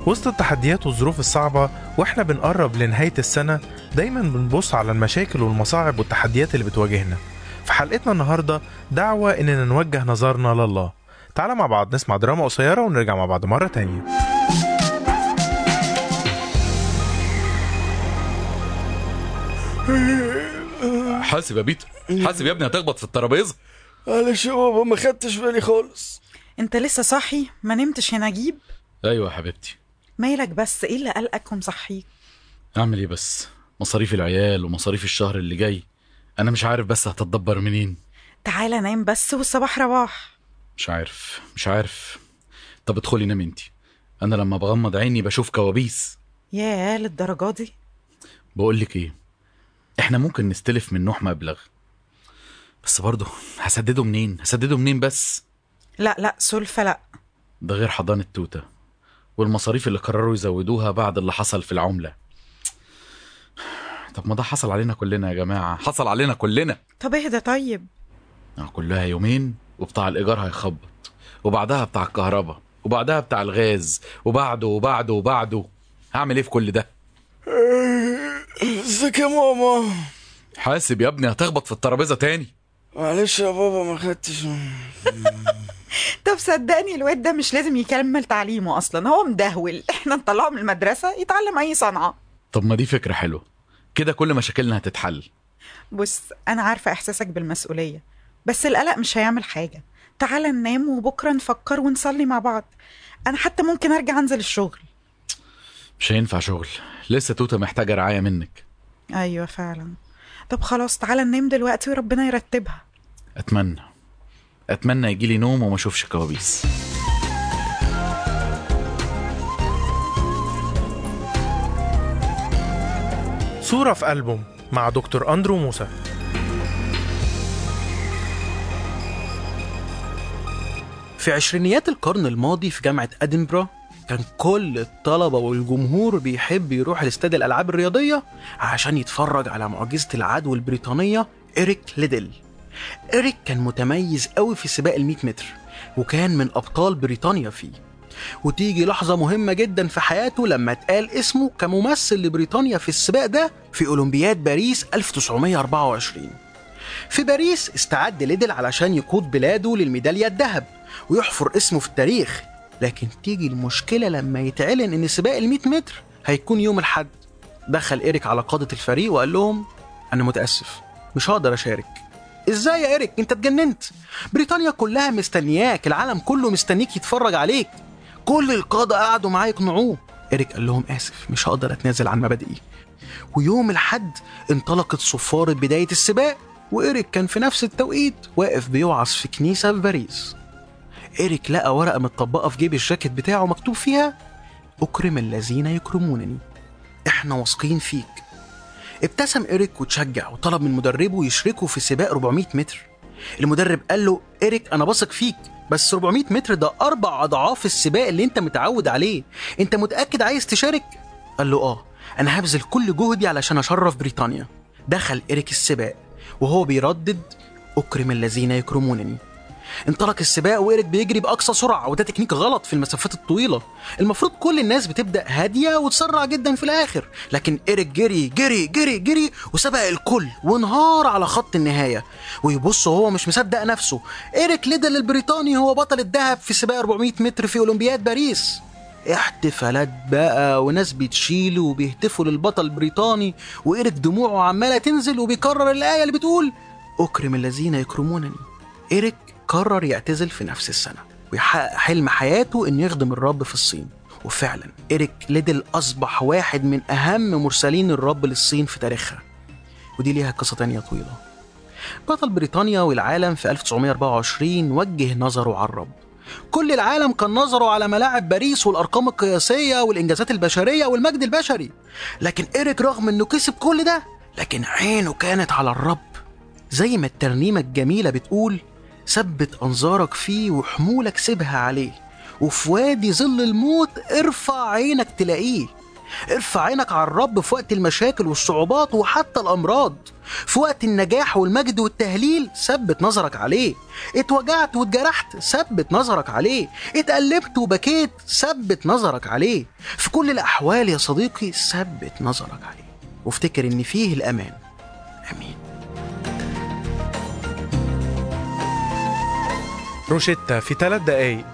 وسط التحديات والظروف الصعبة واحنا بنقرب لنهاية السنة دايما بنبص على المشاكل والمصاعب والتحديات اللي بتواجهنا في حلقتنا النهاردة دعوة إننا نوجه نظرنا لله تعالى مع بعض نسمع دراما قصيرة ونرجع مع بعض مرة تانية حاسب يا بيتر حاسب يا ابني هتخبط في الترابيزه معلش يا بابا ما خدتش بالي خالص انت لسه صاحي ما نمتش يا نجيب ايوه يا حبيبتي مالك بس ايه اللي قلقك ومصحيك اعمل ايه بس مصاريف العيال ومصاريف الشهر اللي جاي انا مش عارف بس هتتدبر منين تعالى نام بس والصباح رواح مش عارف مش عارف طب ادخلي نام انتي انا لما بغمض عيني بشوف كوابيس ياه للدرجة دي بقول لك ايه احنا ممكن نستلف من نوح مبلغ بس برضه هسدده منين هسدده منين بس لا لا سلفة لا ده غير حضانة توتة والمصاريف اللي قرروا يزودوها بعد اللي حصل في العملة طب ما ده حصل علينا كلنا يا جماعة حصل علينا كلنا طب اهدى طيب آه، كلها يومين وبتاع الإيجار هيخبط وبعدها بتاع الكهرباء وبعدها بتاع الغاز وبعده وبعده وبعده هعمل ايه في كل ده ازيك يا ماما حاسب يا ابني هتخبط في الترابيزة تاني معلش يا بابا ما خدتش طب صدقني الواد ده مش لازم يكمل تعليمه اصلا هو مدهول احنا نطلعه من المدرسة يتعلم اي صنعة طب ما دي فكرة حلوة كده كل مشاكلنا هتتحل بص انا عارفة احساسك بالمسؤولية بس القلق مش هيعمل حاجة تعالى ننام وبكرة نفكر ونصلي مع بعض انا حتى ممكن ارجع انزل الشغل مش هينفع شغل لسه توتة محتاجة رعاية منك ايوه فعلا طب خلاص تعالى ننام دلوقتي وربنا يرتبها اتمنى اتمنى يجيلي نوم وما اشوفش كوابيس صورة في ألبوم مع دكتور أندرو موسى في عشرينيات القرن الماضي في جامعة أدنبرا كان كل الطلبة والجمهور بيحب يروح لاستاد الألعاب الرياضية عشان يتفرج على معجزة العدو البريطانية إريك ليدل إريك كان متميز قوي في سباق ال 100 متر وكان من أبطال بريطانيا فيه وتيجي لحظة مهمة جدا في حياته لما اتقال اسمه كممثل لبريطانيا في السباق ده في أولمبياد باريس 1924 في باريس استعد ليدل علشان يقود بلاده للميدالية الذهب ويحفر اسمه في التاريخ لكن تيجي المشكلة لما يتعلن إن سباق ال 100 متر هيكون يوم الحد دخل إيريك على قادة الفريق وقال لهم أنا متأسف مش هقدر أشارك إزاي يا إيريك أنت اتجننت بريطانيا كلها مستنياك العالم كله مستنيك يتفرج عليك كل القادة قعدوا معاه يقنعوه إيريك قال لهم آسف مش هقدر أتنازل عن مبادئي ويوم الحد انطلقت صفارة بداية السباق وإيريك كان في نفس التوقيت واقف بيوعظ في كنيسة في باريس إيريك لقى ورقة متطبقة في جيب الجاكيت بتاعه مكتوب فيها أكرم الذين يكرمونني إحنا واثقين فيك ابتسم إيريك وتشجع وطلب من مدربه يشركه في سباق 400 متر المدرب قال له إيريك أنا بثق فيك بس 400 متر ده أربع أضعاف السباق اللي أنت متعود عليه أنت متأكد عايز تشارك؟ قال له آه أنا هبذل كل جهدي علشان أشرف بريطانيا دخل إيريك السباق وهو بيردد أكرم الذين يكرمونني انطلق السباق وإيريك بيجري بأقصى سرعة وده تكنيك غلط في المسافات الطويلة المفروض كل الناس بتبدأ هادية وتسرع جدا في الآخر لكن إيريك جري جري جري جري وسبق الكل وانهار على خط النهاية ويبص وهو مش مصدق نفسه إيريك ليدل البريطاني هو بطل الذهب في سباق 400 متر في أولمبياد باريس احتفالات بقى وناس بتشيله وبيهتفوا للبطل البريطاني وإيريك دموعه عمالة تنزل وبيكرر الآية اللي بتقول أكرم الذين يكرمونني إيريك قرر يعتزل في نفس السنة ويحقق حلم حياته إنه يخدم الرب في الصين وفعلا إيريك ليدل أصبح واحد من أهم مرسلين الرب للصين في تاريخها ودي ليها قصة تانية طويلة بطل بريطانيا والعالم في 1924 وجه نظره على الرب كل العالم كان نظره على ملاعب باريس والأرقام القياسية والإنجازات البشرية والمجد البشري لكن إيريك رغم إنه كسب كل ده لكن عينه كانت على الرب زي ما الترنيمة الجميلة بتقول ثبت أنظارك فيه وحمولك سيبها عليه وفي وادي ظل الموت ارفع عينك تلاقيه ارفع عينك على الرب في وقت المشاكل والصعوبات وحتى الأمراض في وقت النجاح والمجد والتهليل ثبت نظرك عليه اتوجعت واتجرحت ثبت نظرك عليه اتقلبت وبكيت ثبت نظرك عليه في كل الأحوال يا صديقي ثبت نظرك عليه وافتكر إن فيه الأمان آمين روشيتا في ثلاث دقايق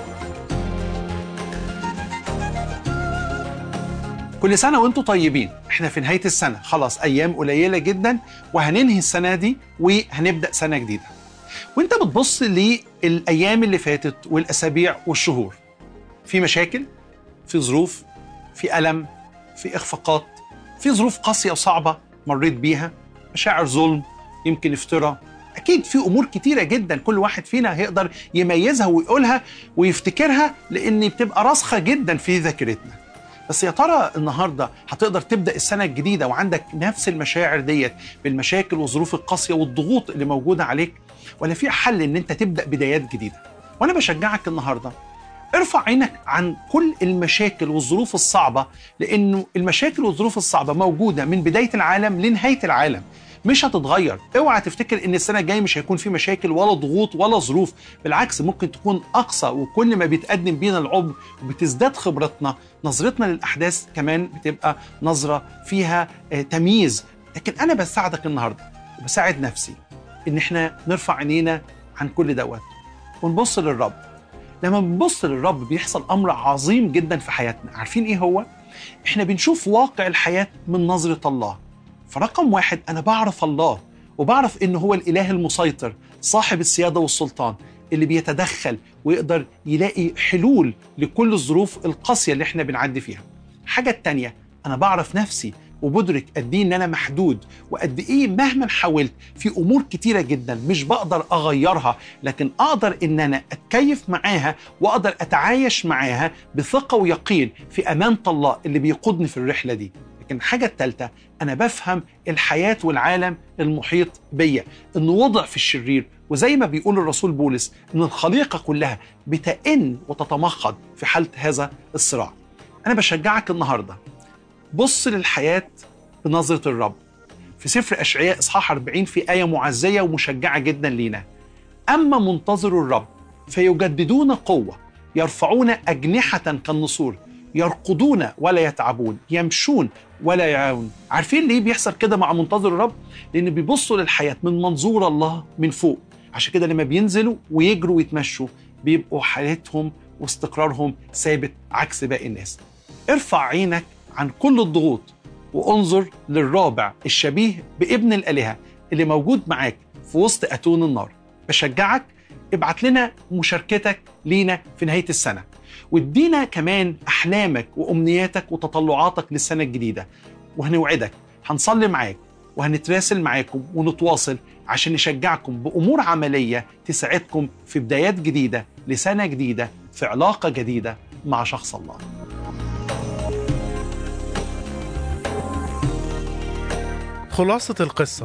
كل سنة وانتم طيبين احنا في نهاية السنة خلاص ايام قليلة جدا وهننهي السنة دي وهنبدأ سنة جديدة وانت بتبص للايام اللي فاتت والاسابيع والشهور في مشاكل في ظروف في ألم في إخفاقات في ظروف قاسية وصعبة مريت بيها مشاعر ظلم يمكن افتراء أكيد في أمور كتيرة جدا كل واحد فينا هيقدر يميزها ويقولها ويفتكرها لأن بتبقى راسخة جدا في ذاكرتنا بس يا ترى النهارده هتقدر تبدا السنه الجديده وعندك نفس المشاعر ديت بالمشاكل والظروف القاسيه والضغوط اللي موجوده عليك ولا في حل ان انت تبدا بدايات جديده وانا بشجعك النهارده ارفع عينك عن كل المشاكل والظروف الصعبه لانه المشاكل والظروف الصعبه موجوده من بدايه العالم لنهايه العالم مش هتتغير اوعى تفتكر ان السنه الجايه مش هيكون في مشاكل ولا ضغوط ولا ظروف بالعكس ممكن تكون اقصى وكل ما بيتقدم بينا العمر وبتزداد خبرتنا نظرتنا للاحداث كمان بتبقى نظره فيها آه، تمييز لكن انا بساعدك النهارده وبساعد نفسي ان احنا نرفع عينينا عن كل دوت ونبص للرب لما بنبص للرب بيحصل امر عظيم جدا في حياتنا عارفين ايه هو احنا بنشوف واقع الحياه من نظره الله فرقم واحد انا بعرف الله وبعرف ان هو الاله المسيطر صاحب السياده والسلطان اللي بيتدخل ويقدر يلاقي حلول لكل الظروف القاسيه اللي احنا بنعدي فيها الحاجه التانيه انا بعرف نفسي وبدرك قد ايه ان انا محدود وقد ايه مهما حاولت في امور كتيره جدا مش بقدر اغيرها لكن اقدر ان انا اتكيف معاها واقدر اتعايش معاها بثقه ويقين في امانه الله اللي بيقودني في الرحله دي لكن الحاجه الثالثه انا بفهم الحياه والعالم المحيط بيا انه وضع في الشرير وزي ما بيقول الرسول بولس ان الخليقه كلها بتئن وتتمخض في حاله هذا الصراع انا بشجعك النهارده بص للحياة بنظرة الرب في سفر أشعياء إصحاح 40 في آية معزية ومشجعة جدا لينا أما منتظر الرب فيجددون قوة يرفعون أجنحة كالنسور يرقدون ولا يتعبون يمشون ولا يعاون عارفين ليه بيحصل كده مع منتظر الرب لأن بيبصوا للحياة من منظور الله من فوق عشان كده لما بينزلوا ويجروا ويتمشوا بيبقوا حالتهم واستقرارهم ثابت عكس باقي الناس ارفع عينك عن كل الضغوط وانظر للرابع الشبيه بابن الآلهة اللي موجود معاك في وسط أتون النار بشجعك ابعت لنا مشاركتك لينا في نهاية السنة وادينا كمان أحلامك وأمنياتك وتطلعاتك للسنة الجديدة وهنوعدك هنصلي معاك وهنتراسل معاكم ونتواصل عشان نشجعكم بأمور عملية تساعدكم في بدايات جديدة لسنة جديدة في علاقة جديدة مع شخص الله خلاصة القصة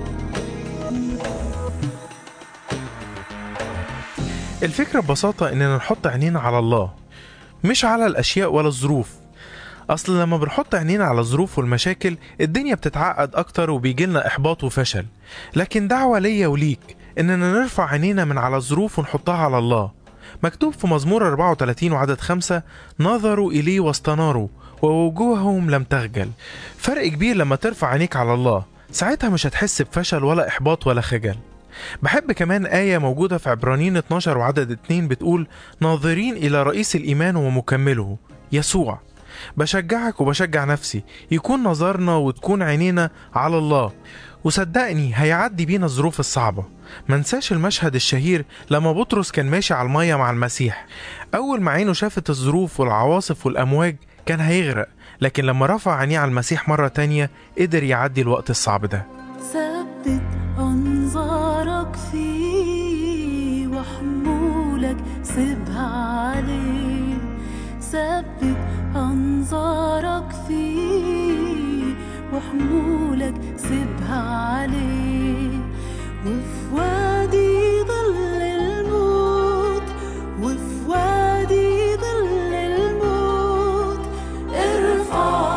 الفكرة ببساطة إننا نحط عينينا على الله مش على الأشياء ولا الظروف أصل لما بنحط عينينا على الظروف والمشاكل الدنيا بتتعقد أكتر وبيجيلنا إحباط وفشل لكن دعوة ليا وليك إننا نرفع عينينا من على الظروف ونحطها على الله مكتوب في مزمور 34 وعدد خمسة نظروا إليه واستناروا ووجوههم لم تخجل فرق كبير لما ترفع عينيك على الله ساعتها مش هتحس بفشل ولا إحباط ولا خجل بحب كمان آية موجودة في عبرانيين 12 وعدد 2 بتقول ناظرين إلى رئيس الإيمان ومكمله يسوع بشجعك وبشجع نفسي يكون نظرنا وتكون عينينا على الله وصدقني هيعدي بينا الظروف الصعبة منساش المشهد الشهير لما بطرس كان ماشي على المية مع المسيح أول ما عينه شافت الظروف والعواصف والأمواج كان هيغرق لكن لما رفع عينيه على المسيح مرة تانية قدر يعدي الوقت الصعب ده ثبت أنظارك فيه وحمولك سيبها عليه ثبت أنظارك فيه وحمولك سيبها عليه وفي وادي ظل الموت وفي وادي ظل الموت ارفع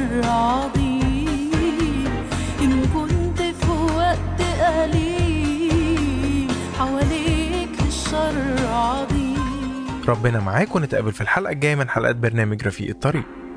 عظيم إن كنت في وقت قليل حواليك الشر عظيم ربنا معاك ونتقابل في الحلقة الجاية من حلقات برنامج رفيق الطريق